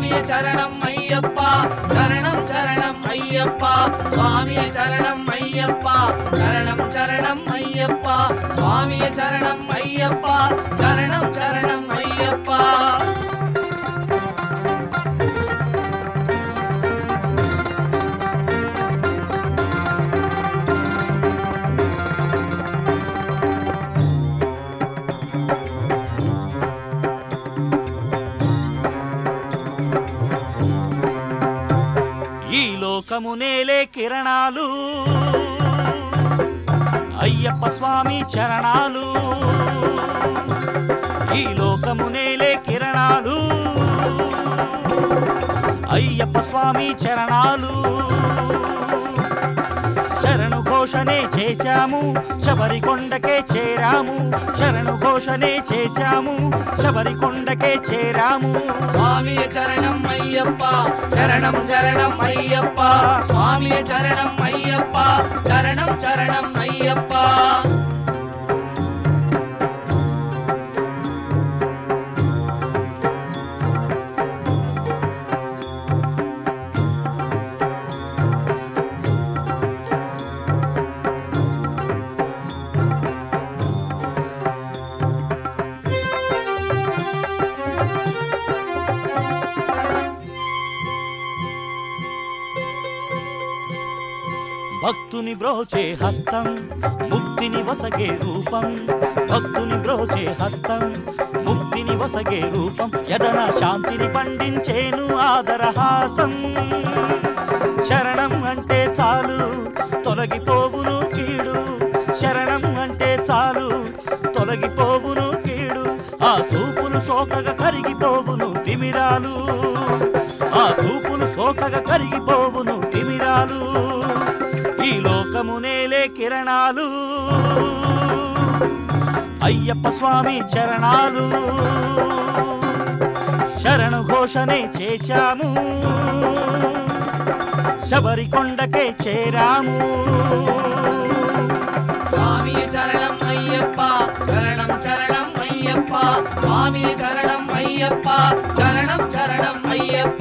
స్వామియ చరణం అయ్యప్ప చరణం చరణం అయ్యప్ప స్వామియ చరణం అయ్యప్ప చరణం చరణం అయ్యప్ప స్వామియ చరణం అయ్యప్ప చరణం చరణం అయ్యప్ప ఈ లోకము నేలే కిరణాలు అయ్యప్ప స్వామి చరణాలు ఈ లోకము నేలే కిరణాలు అయ్యప్ప స్వామి చరణాలు శరణు ఘోషనే చేశాము శబరి కొండకే చేరాము శరణు ఘోషనే చేశాము శబరి కొండకే చేరాము స్వామియ చరణం అయ్యప్ప చరణం చరణం అయ్యప్ప స్వామియ చరణం అయ్యప్ప చరణం చరణం అయ్యప్ప భక్తుని బ్రోచే హస్తం ముక్తిని వసగే రూపం భక్తుని బ్రోచే హస్తం ముక్తిని వసగే రూపం యదన శాంతిని పండించేను ఆదరహాసం శరణం అంటే చాలు తొలగిపోవును కీడు శరణం అంటే చాలు తొలగిపోవును కీడు ఆ చూపులు సోకగా కరిగిపోవును తిమిరాలు ఆ చూపులు సోకగా కరిగిపోవును తిమిరాలు ఈ లోకము నేలే కిరణాలు అయ్యప్ప స్వామి చరణాలు శరణు ఘోషనే చేశాము శబరి కొండకే చేరాము స్వామియ చరణం అయ్యప్ప చరణం చరణం అయ్యప్ప స్వామియ చరణం అయ్యప్ప చరణం చరణం అయ్యప్ప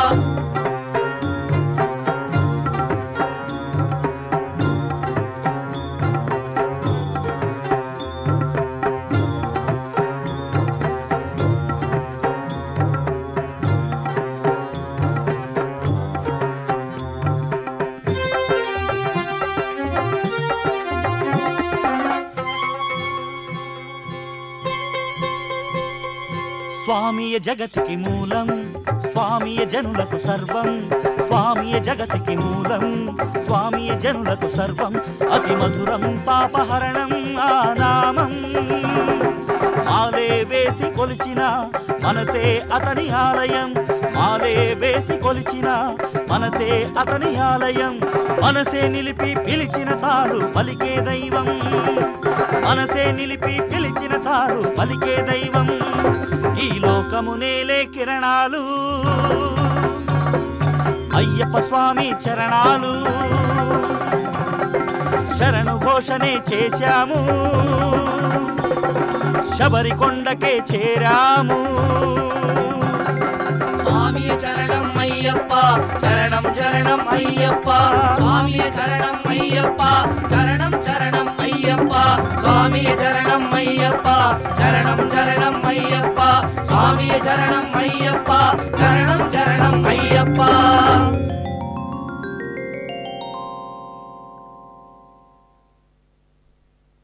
స్వామియ జగతికి మూలం స్వామియ జనులకు సర్వం స్వామియ జగతికి మూలం స్వామియ జనులకు సర్వం అతి మధురం పాపహరణం ఆ నామం మాలే వేసి కొలిచిన మనసే అతని ఆలయం మాలే వేసి కొలిచిన మనసే అతని ఆలయం మనసే నిలిపి పిలిచిన చాలు పలికే దైవం మనసే నిలిపి పిలిచిన చాలు పలికే దైవం ఈ లోకము నేలే కిరణాలు అయ్యప్ప స్వామి చరణాలు శరణు ఘోషనే చేశాము శబరి కొండకే చేరాము స్వామియ చరణం అయ్యప్ప చరణం చరణం అయ్యప్ప స్వామియ చరణం అయ్యప్ప చరణం చరణం అయ్యప్ప స్వామియ చరణం అయ్యప్ప చరణం చరణం అయ్యప్ప స్వామియ చరణం అయ్యప్ప చరణం చరణం అయ్యప్ప